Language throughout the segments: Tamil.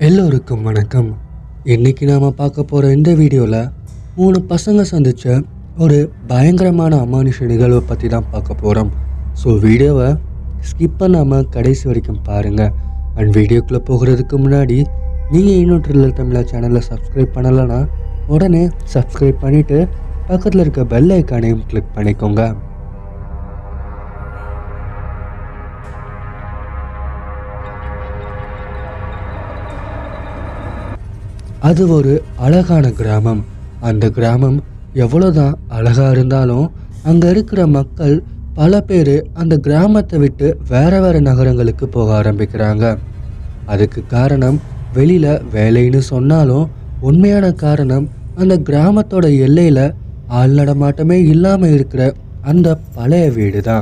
எல்லோருக்கும் வணக்கம் இன்னைக்கு நாம் பார்க்க போகிற இந்த வீடியோவில் மூணு பசங்க சந்திச்ச ஒரு பயங்கரமான அமானுஷ நிகழ்வை பற்றி தான் பார்க்க போகிறோம் ஸோ வீடியோவை ஸ்கிப் பண்ணாமல் கடைசி வரைக்கும் பாருங்கள் அண்ட் வீடியோக்குள்ளே போகிறதுக்கு முன்னாடி நீங்கள் இன்னும் ட்ரில்லர் தமிழா சேனலை சப்ஸ்கிரைப் பண்ணலைன்னா உடனே சப்ஸ்கிரைப் பண்ணிவிட்டு பக்கத்தில் இருக்க பெல் ஐக்கானையும் கிளிக் பண்ணிக்கோங்க அது ஒரு அழகான கிராமம் அந்த கிராமம் எவ்வளோதான் அழகா இருந்தாலும் அங்கே இருக்கிற மக்கள் பல பேர் அந்த கிராமத்தை விட்டு வேற வேற நகரங்களுக்கு போக ஆரம்பிக்கிறாங்க அதுக்கு காரணம் வெளியில வேலைன்னு சொன்னாலும் உண்மையான காரணம் அந்த கிராமத்தோட எல்லையில ஆள் நடமாட்டமே இல்லாம இருக்கிற அந்த பழைய வீடு தான்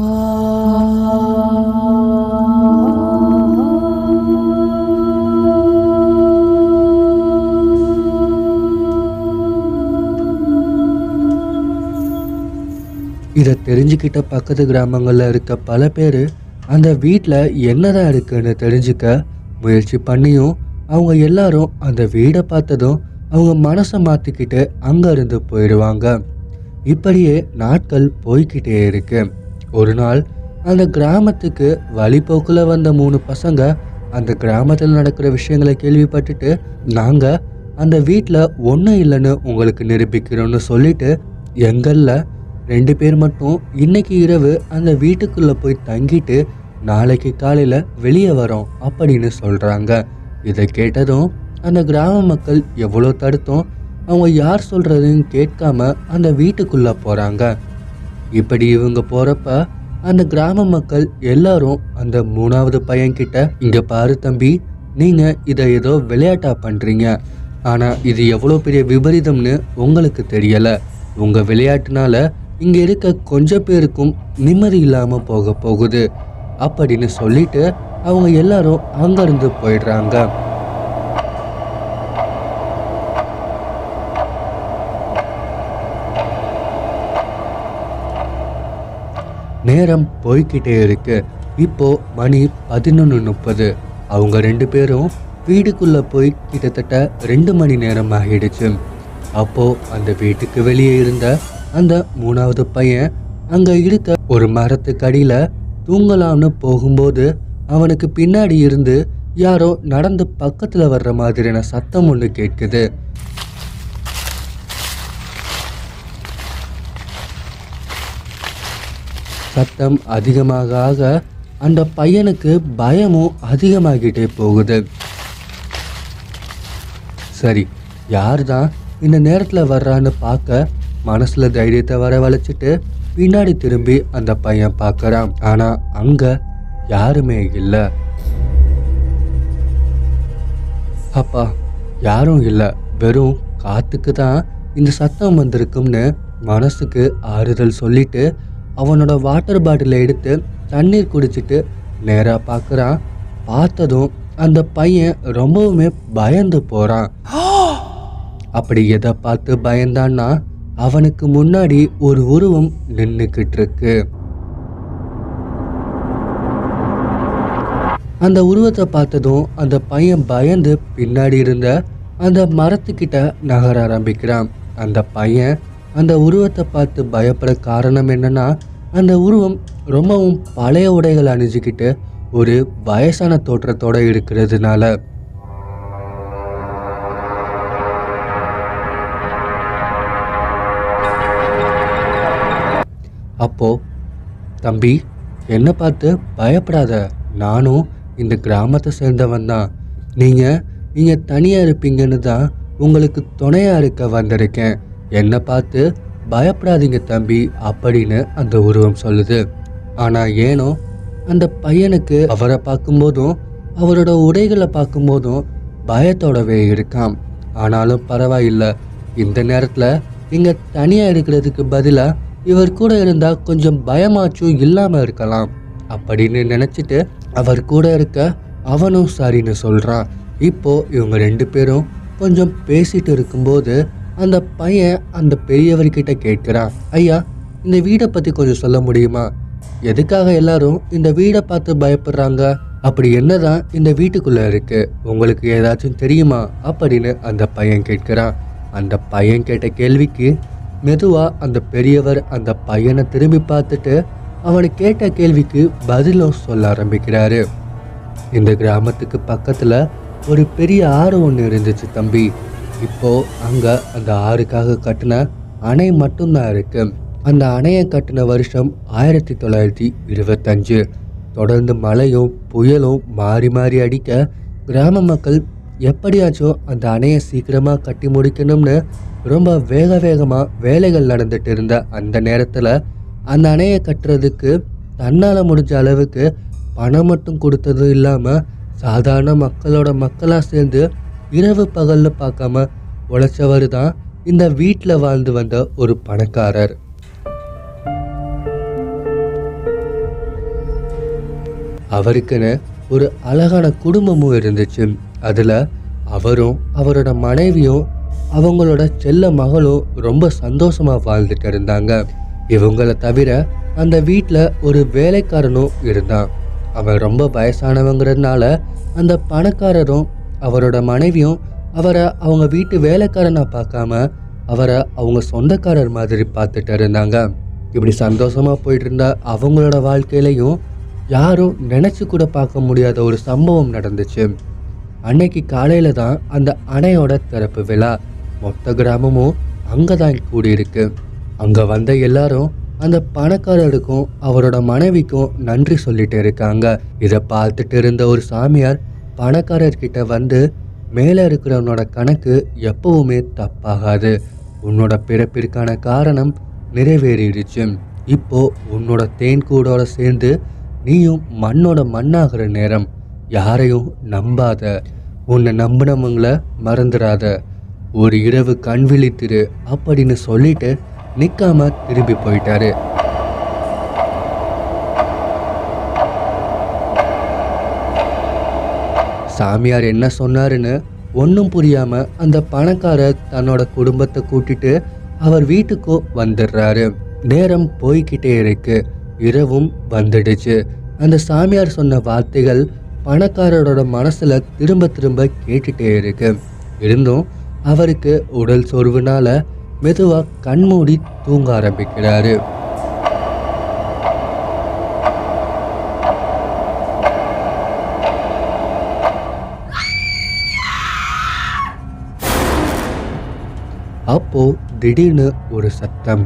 இதை தெரிஞ்சுக்கிட்ட பக்கத்து கிராமங்களில் இருக்க பல பேர் அந்த வீட்டில் என்னதான் இருக்குன்னு தெரிஞ்சுக்க முயற்சி பண்ணியும் அவங்க எல்லாரும் அந்த வீடை பார்த்ததும் அவங்க மனசை மாற்றிக்கிட்டு அங்கேருந்து போயிடுவாங்க இப்படியே நாட்கள் போய்க்கிட்டே இருக்கு ஒரு நாள் அந்த கிராமத்துக்கு வழிபோக்கில் வந்த மூணு பசங்க அந்த கிராமத்தில் நடக்கிற விஷயங்களை கேள்விப்பட்டுட்டு நாங்கள் அந்த வீட்டில் ஒன்றும் இல்லைன்னு உங்களுக்கு நிரூபிக்கிறோம்னு சொல்லிட்டு எங்களில் ரெண்டு பேர் மட்டும் இன்னைக்கு இரவு அந்த வீட்டுக்குள்ள போய் தங்கிட்டு நாளைக்கு காலையில வெளியே வரோம் அப்படின்னு சொல்றாங்க இதை கேட்டதும் அந்த கிராம மக்கள் எவ்வளோ தடுத்தும் அவங்க யார் சொல்றதுன்னு கேட்காம அந்த வீட்டுக்குள்ள போறாங்க இப்படி இவங்க போறப்ப அந்த கிராம மக்கள் எல்லாரும் அந்த மூணாவது பையன்கிட்ட இங்க பாரு தம்பி நீங்க இதை ஏதோ விளையாட்டா பண்றீங்க ஆனா இது எவ்வளோ பெரிய விபரீதம்னு உங்களுக்கு தெரியல உங்க விளையாட்டுனால இங்க இருக்க கொஞ்ச பேருக்கும் நிம்மதி இல்லாம போக போகுது அப்படின்னு சொல்லிட்டு அவங்க எல்லாரும் அங்கிருந்து போயிடுறாங்க நேரம் போய்க்கிட்டே இருக்கு இப்போ மணி பதினொன்று முப்பது அவங்க ரெண்டு பேரும் வீட்டுக்குள்ள போய் கிட்டத்தட்ட ரெண்டு மணி நேரம் ஆகிடுச்சு அப்போ அந்த வீட்டுக்கு வெளியே இருந்த அந்த மூணாவது பையன் அங்க இருக்க ஒரு மரத்துக்கு அடியில தூங்கலாம்னு போகும்போது அவனுக்கு பின்னாடி இருந்து யாரோ நடந்து பக்கத்துல வர்ற மாதிரியான சத்தம் ஒன்று கேட்குது சத்தம் அதிகமாக ஆக அந்த பையனுக்கு பயமும் அதிகமாகிட்டே போகுது சரி யார் தான் இந்த நேரத்தில் வர்றான்னு பார்க்க மனசுல தைரியத்தை வரவழைச்சிட்டு பின்னாடி திரும்பி அந்த பையன் பார்க்கறான் ஆனா அங்க யாருமே இல்லை அப்பா யாரும் இல்லை வெறும் காத்துக்கு தான் இந்த சத்தம் வந்திருக்கும்னு மனசுக்கு ஆறுதல் சொல்லிட்டு அவனோட வாட்டர் பாட்டிலை எடுத்து தண்ணீர் குடிச்சிட்டு நேராக பார்க்குறான் பார்த்ததும் அந்த பையன் ரொம்பவுமே பயந்து போகிறான் அப்படி எதை பார்த்து பயந்தான்னா அவனுக்கு முன்னாடி ஒரு உருவம் நின்றுக்கிட்டு இருக்கு அந்த உருவத்தை பார்த்ததும் அந்த பையன் பயந்து பின்னாடி இருந்த அந்த மரத்துக்கிட்ட நகர ஆரம்பிக்கிறான் அந்த பையன் அந்த உருவத்தை பார்த்து பயப்பட காரணம் என்னன்னா அந்த உருவம் ரொம்பவும் பழைய உடைகள் அணிஞ்சுக்கிட்டு ஒரு வயசான தோற்றத்தோட இருக்கிறதுனால அப்போ தம்பி என்ன பார்த்து பயப்படாத நானும் இந்த கிராமத்தை சேர்ந்தவன் தான் நீங்கள் நீங்கள் தனியாக இருப்பீங்கன்னு தான் உங்களுக்கு துணையாக இருக்க வந்திருக்கேன் என்னை பார்த்து பயப்படாதீங்க தம்பி அப்படின்னு அந்த உருவம் சொல்லுது ஆனால் ஏனோ அந்த பையனுக்கு அவரை பார்க்கும்போதும் அவரோட உடைகளை பார்க்கும்போதும் பயத்தோடவே இருக்கான் ஆனாலும் பரவாயில்லை இந்த நேரத்தில் இங்கே தனியாக இருக்கிறதுக்கு பதிலாக இவர் கூட இருந்தால் கொஞ்சம் பயமாச்சும் இல்லாமல் இருக்கலாம் அப்படின்னு நினச்சிட்டு அவர் கூட இருக்க அவனும் சரின்னு சொல்கிறான் இப்போ இவங்க ரெண்டு பேரும் கொஞ்சம் பேசிட்டு இருக்கும்போது அந்த பையன் அந்த பெரியவர்கிட்ட கேட்கிறான் ஐயா இந்த வீடை பற்றி கொஞ்சம் சொல்ல முடியுமா எதுக்காக எல்லாரும் இந்த வீடை பார்த்து பயப்படுறாங்க அப்படி என்னதான் இந்த வீட்டுக்குள்ள இருக்கு உங்களுக்கு ஏதாச்சும் தெரியுமா அப்படின்னு அந்த பையன் கேட்கிறான் அந்த பையன் கேட்ட கேள்விக்கு மெதுவா அந்த பெரியவர் அந்த பையனை திரும்பி பார்த்துட்டு அவனை கேட்ட கேள்விக்கு பதிலும் சொல்ல ஆரம்பிக்கிறாரு இந்த கிராமத்துக்கு பக்கத்துல ஒரு பெரிய ஆறு ஒன்று இருந்துச்சு தம்பி இப்போ அங்க அந்த ஆறுக்காக கட்டின அணை மட்டும்தான் இருக்கு அந்த அணையை கட்டின வருஷம் ஆயிரத்தி தொள்ளாயிரத்தி இருபத்தஞ்சு தொடர்ந்து மழையும் புயலும் மாறி மாறி அடிக்க கிராம மக்கள் எப்படியாச்சும் அந்த அணையை சீக்கிரமா கட்டி முடிக்கணும்னு ரொம்ப வேக வேகமா வேலைகள் நடந்துட்டு இருந்த அந்த நேரத்துல அந்த அணையை கட்டுறதுக்கு தன்னால முடிஞ்ச அளவுக்கு பணம் மட்டும் கொடுத்தது இல்லாம சாதாரண மக்களோட மக்களா சேர்ந்து இரவு பகல்னு பார்க்காம உழைச்சவர் தான் இந்த வீட்டில் வாழ்ந்து வந்த ஒரு பணக்காரர் அவருக்குன்னு ஒரு அழகான குடும்பமும் இருந்துச்சு அதில் அவரும் அவரோட மனைவியும் அவங்களோட செல்ல மகளும் ரொம்ப சந்தோஷமா வாழ்ந்துட்டு இருந்தாங்க இவங்கள தவிர அந்த வீட்டில் ஒரு வேலைக்காரனும் இருந்தான் அவன் ரொம்ப வயசானவங்கிறதுனால அந்த பணக்காரரும் அவரோட மனைவியும் அவரை அவங்க வீட்டு வேலைக்காரனா பார்க்காம அவரை அவங்க சொந்தக்காரர் மாதிரி பார்த்துட்டு இருந்தாங்க இப்படி சந்தோஷமா போயிட்டு இருந்த அவங்களோட வாழ்க்கையிலையும் யாரும் நினைச்சு கூட பார்க்க முடியாத ஒரு சம்பவம் நடந்துச்சு அன்னைக்கு காலையில தான் அந்த அணையோட திறப்பு விழா மொத்த கிராமமும் அங்கதான் கூடியிருக்கு அங்க வந்த எல்லாரும் அந்த பணக்காரருக்கும் அவரோட மனைவிக்கும் நன்றி சொல்லிட்டு இருக்காங்க இதை பார்த்துட்டு இருந்த ஒரு சாமியார் பணக்காரர்கிட்ட வந்து மேலே இருக்கிறவனோட கணக்கு எப்பவுமே தப்பாகாது உன்னோட பிறப்பிற்கான காரணம் நிறைவேறிடுச்சு இப்போ உன்னோட தேன் கூடோட சேர்ந்து நீயும் மண்ணோட மண்ணாகிற நேரம் யாரையும் நம்பாத உன்னை நம்பினவங்கள மறந்துடாத ஒரு இரவு கண் விழித்திரு அப்படின்னு சொல்லிட்டு நிக்காம திரும்பி போயிட்டாரு சாமியார் என்ன சொன்னாருன்னு ஒன்றும் புரியாம அந்த பணக்காரர் தன்னோட குடும்பத்தை கூட்டிட்டு அவர் வீட்டுக்கோ வந்துடுறாரு நேரம் போய்கிட்டே இருக்கு இரவும் வந்துடுச்சு அந்த சாமியார் சொன்ன வார்த்தைகள் பணக்காரரோட மனசுல திரும்ப திரும்ப கேட்டுட்டே இருக்கு இருந்தும் அவருக்கு உடல் சோர்வுனால மெதுவா கண்மூடி தூங்க ஆரம்பிக்கிறாரு அப்போ திடீர்னு ஒரு சத்தம்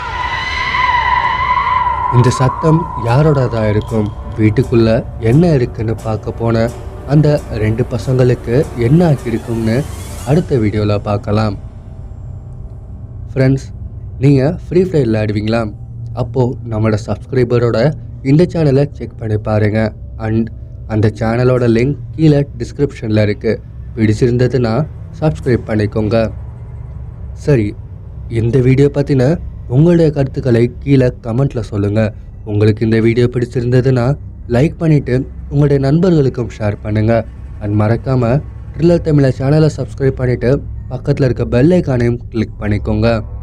இந்த சத்தம் யாரோடதா இருக்கும் வீட்டுக்குள்ள என்ன இருக்குன்னு பார்க்க போன அந்த ரெண்டு பசங்களுக்கு என்ன ஆகியிருக்கும்னு அடுத்த வீடியோவில் பார்க்கலாம் ஃப்ரெண்ட்ஸ் நீங்கள் ஃப்ரீ ஃபயர் விளையாடுவீங்களா அப்போது நம்மளோட சப்ஸ்கிரைபரோட இந்த சேனலை செக் பண்ணி பாருங்கள் அண்ட் அந்த சேனலோட லிங்க் கீழே டிஸ்கிரிப்ஷனில் இருக்குது பிடிச்சிருந்ததுன்னா சப்ஸ்கிரைப் பண்ணிக்கோங்க சரி இந்த வீடியோ பற்றின உங்களுடைய கருத்துக்களை கீழே கமெண்ட்டில் சொல்லுங்கள் உங்களுக்கு இந்த வீடியோ பிடிச்சிருந்ததுன்னா லைக் பண்ணிவிட்டு உங்களுடைய நண்பர்களுக்கும் ஷேர் பண்ணுங்கள் அண்ட் மறக்காமல் ட்ரில்லர் தமிழை சேனலை சப்ஸ்கிரைப் பண்ணிவிட்டு பக்கத்தில் இருக்க பெல் ஐக்கானையும் கிளிக் பண்ணிக்கோங்க